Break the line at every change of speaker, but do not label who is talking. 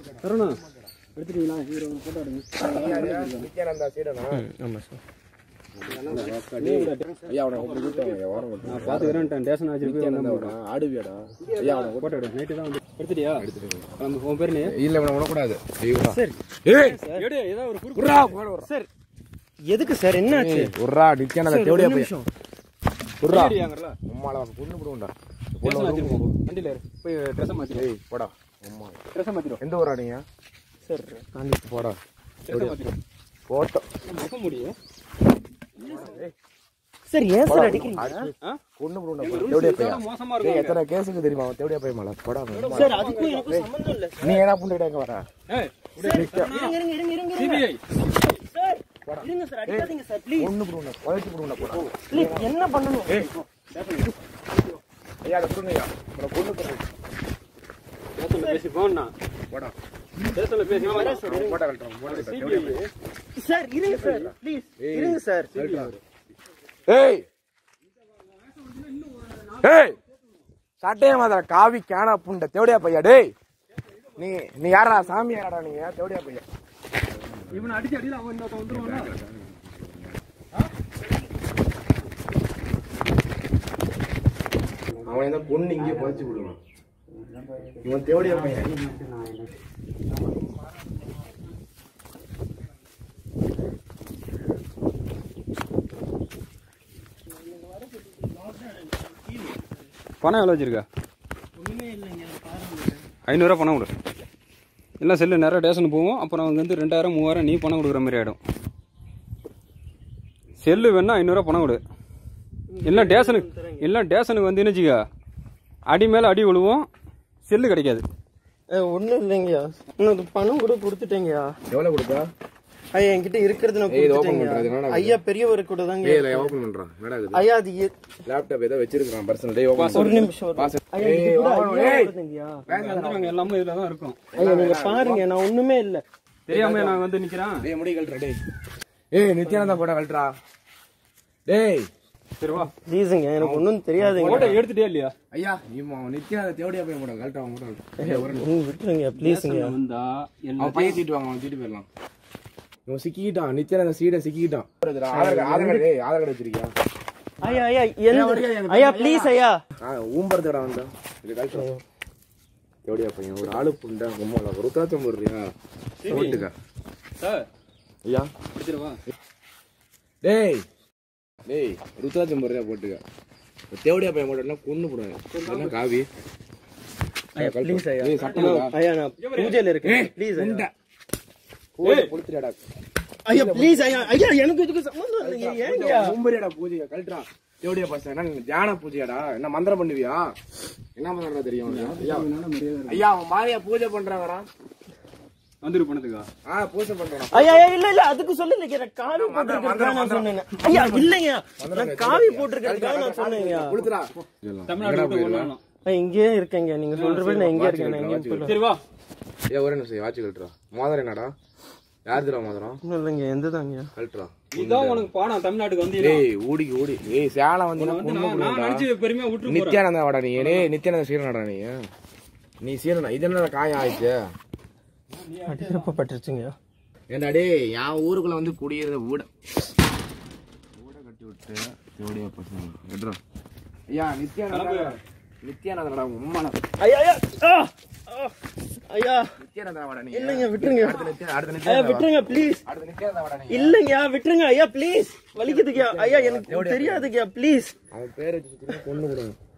சரணா எடுத்துட்டீங்களா hero photo எடுங்க
நித்யானந்தா சீடனா
ஆமாம் சார்
ஐயா அவனை அப்படி கூப்பிட்டாங்க ஐயா ஓரம் விட்டு.
நான் பார்த்துக்கிறேன் டேஷன் ஆச்சு
நித்யானந்தாவோட ஆடுவியாடா ஐயா அவனை
போட்டோ எடு நைட்டு தான் வந்து எடுத்துட்டியா நம்ம உன் பேர் நீ
இல்ல இவனை விடக்கூடாது ஐயோடா.
சரி
ஏய்
எடு ஏதோ ஒரு குறுக்கு
குர்ரா போட வர
சார் எதுக்கு சார் என்ன ஆச்சு
குர்ரா நித்யானந்தா தேவடியா போய் குர்ரா
சரியாங்கல்ல
உம்மால அவன் கொண்டு விடுவோம்டா
ட்ரெஸ் மாற்றிருக்கோம் வண்டியில் இரு. போய் ட்ரெஸ்ஸை மாற்றிடு
ஏய் போடா உம்மா
ட்ரெஸ்ஸை மாற்றிடும்
எந்த ஊரா நீங்க
சார்
போடா
ட்ரெஸ்ஸை மாற்றிடும்
போட்டோ
முக முடியும்
சார் ஏன் சார் அடிக்கிறீங்க
ஆ
கொண்டு விடுவோம்டா தேவடியா பையா
மோசமாக
ஏய்
இருக்கும்
எத்தனை கேஸுக்கு தெரியுமா அவன் தேவடியா பைய மேல போடா உம்மா.
சார் அதுக்கும் எனக்கும் சம்பந்தம் இல்ல
நீ என்ன பண்ணிட்டு எங்க வர
ஏய்
இருங்க இருங்க இருங்க இருங்க
சிபிஐ
சார் இருங்க சார் அடிக்காதீங்க சார் ப்ளீஸ்
கொண்டு விடுவோம் குழைச்சு விடுவோம்டா போடா
ப்ளீஸ் என்ன பண்ணணும்
ஐயா அதை கொடுங்க ஐயா உங்களை கொண்டு போறேன்
ஸ்டேஷனில் பேசி போனா
போடா
ஸ்டேஷனில் பேசி போனா
போட்டா கழட்டுறோம் போட்டா கழட்டுறோம். தேவடியா பையா.
சார் இருங்க சார் ப்ளீஸ் இருங்க சார்
ஏய் ஏய் சட்டைய மாதிரி காவி கேனா புண்ட தேவடியா பையா டேய் நீ நீ யாரா சாமி யாரா நீங்க தேவடியா பையா
இவனை அடிச்சு அடியில் அவன் இன்னொருத்தன் வந்துருவானா
அவனை தான் பொண்ணு இங்கே புதைச்சு விடுவான் இவன் தேவடியா பையன்
பணம் எவ்வளோ வச்சிருக்கா ஐநூறுரூவா பணம் கொடு இல்லை செல்லு நிறைய டேஷன் போவோம் அப்புறம் அவங்க வந்து ரெண்டாயிரம் மூவாயிரம் நீ பணம் கொடுக்குற மாதிரி ஆகிடும் செல்லு வேணா ஐநூறுரூவா பணம் கொடு இல்லை டேஷனுக்கு இல்லை டேஷனுக்கு வந்து வச்சுக்க அடி மேலே அடி விழுவோம் செல்லு கிடைக்காது
ஒண்ணும் இல்லைங்கய்யா உனக்கு பணம் கூட கொடுத்துட்டேங்கய்யா
எவ்வளவு கொடுத்தா
ஐயா என்கிட்ட இருக்கிறது நான்
ஏய், இது open
கொடுத்துட்டேங்கய்யா.
பண்றது என்னடா இது?
ஐயா பெரியவர் கூட தாங்க
ஏய் இதை ஓபன் பண்றான் என்னடா இது
ஐயா அது எ-
லேப்டாப் ஏதோ வச்சிருக்கான் பர்சனல் டேய் ஓபன்
ஒரு நிமிஷம் ஒரு
பாஸ்
ஐயா இது
ஏய்
கூட
ஓபன்
ஐயா
ஏய்
வருதுங்கய்யா.
வந்துடுவாங்க எல்லாமே இதில் தான் இருக்கும்
ஐயா நீங்க பாருங்க நான் ஒண்ணுமே இல்ல
தெரியாம நான் வந்து நிற்கிறேன்
டேய் முடி கழட்டுறா டேய் ஏய் நித்யானந்தா போட்டா கழட்டுறா டேய்
சரி வா
ப்ளீஸுங்க எனக்கு ஒண்ணும் தெரியாதுங்க
ஃபோட்டோ எடுத்துட்டே இல்லையா
ஐயா இவன் அவன் நித்யானந்தா தேவடியா பையன் போட்டா கழட்டுறா அவன் போட்டா
நீங்க விட்டுருங்க ப்ளீஸுங்க
வந்தா எல்லா
அவன் பையன் தீட்டு வாங்க அவன் தீட்டு போயிடலாம் இவன் சிக்கிக்கிட்டான் நித்யானந்த சீடை சிக்கிக்கிட்டான் ஆதார் கார்டு ஆதார் கார்டு ஏய் ஆதார் கார்டு வச்சிருக்கியா
ஐயா ஐயா எந்த ஐயா ப்ளீஸ் ஐயா
ஆ ஊம்பறதுடா வந்தா இது கழட்டுறா தேவடியா பையன் ஒரு ஆளு புண்டா ரொம்ப ருத்தாச்சம் போடுறியா போட்டுக்க
சார்
ஐயா
பிடிச்சிருவா
டேய் டேய் ருத்ராஜம் போடுறியா போட்டுக்க தேவடியா பையன் போட்டா கொண்டு போடுவேன் என்ன காவி
ப்ளீஸ் ஐயா
ஏய் சட்டம்
ஐயா நான் பூஜையில இருக்கேன் ப்ளீஸ் ஐயா
கோயில கொளுத்துறியாடா
ஐயா ப்ளீஸ் ஐயா ஐயா எனக்கு இதுக்கு சம்மந்தம் இல்லைங்க ஏங்கய்யா
மும்பரியாடா பூஜையா கழட்டுறா தேவடியா பாஸ் என்ன நீ தியான பூஜையாடா என்ன மந்திரம் பண்ணுவியா என்ன மந்திரம் தெரியும் உனக்கு? ஐயா ஐயா அவன் மாரியா பூஜை பண்றாங்கடா
வந்துரு பணத்துக்கா
ஆ பூஜை பண்றான்
ஐயா ஐயா இல்ல இல்ல அதுக்கு சொல்லல நான் காவி போட்டிருக்கேன் நான் சொன்னேன் ஐயா இல்லைங்க நான் காவி போட்டிருக்கேன் நான் சொன்னேங்க
கொளுத்துறா
தமிழ்நாடு விட்டு ஒண்ணு வேணும்.
இங்கேயே இருக்கேங்க நீங்க சொல்றபடி நான் எங்கே இருக்கேன் நான் எங்கேயும் போயிடல
சரி வா
ஏ ஒரே நிமிஷம் வாட்சி கழட்டுறா மோதிரம் என்னடா யார் தரா மோதிரம்
ஒன்றும் இல்லைங்க எந்த தாங்க
கழட்டுறா
இதான் உனக்கு பாடம் தமிழ்நாட்டுக்கு வந்து
ஏய் ஓடிக்கு ஓடி ஏய் சேலம் வந்து
வந்து நான் நான் நினைச்சு பெருமையா விட்டு போறேன்
நித்யானந்தா வாடா நீ டேய் நித்யானந்த சீரனடா நீ நீ சீரனா இது என்ன காயம் ஆயிடுச்சு
அடிக்கிறப்ப பட்டுருச்சுங்க
ஏண்டா டேய் என் ஊருக்குள்ள வந்து குடியிருந்த வீட வீட கட்டி விட்டு தேவடியா பசங்க எடுறா ஐயா நித்யானந்தா நித்யானந்தா உம்மா
ஐயா ஐயா ஆ! ஆ! ஐயா
நித்யானந்தா வாடா நீ
இல்லைங்க விட்டுருங்க
அடுத்த நித்யா அடுத்த
ஐயா
நித்யானந்தா
விட்டுருங்க ப்ளீஸ்
அடுத்த நித்யானந்தா வாடா நீ
இல்லைங்க விட்டுருங்க ஐயா ப்ளீஸ் வலிக்குதுங்கய்யா ஐயா எனக்கு தெரியாதுங்கய்யா ப்ளீஸ்
அவன் பேரை வச்சு கொண்டு விடுவேன்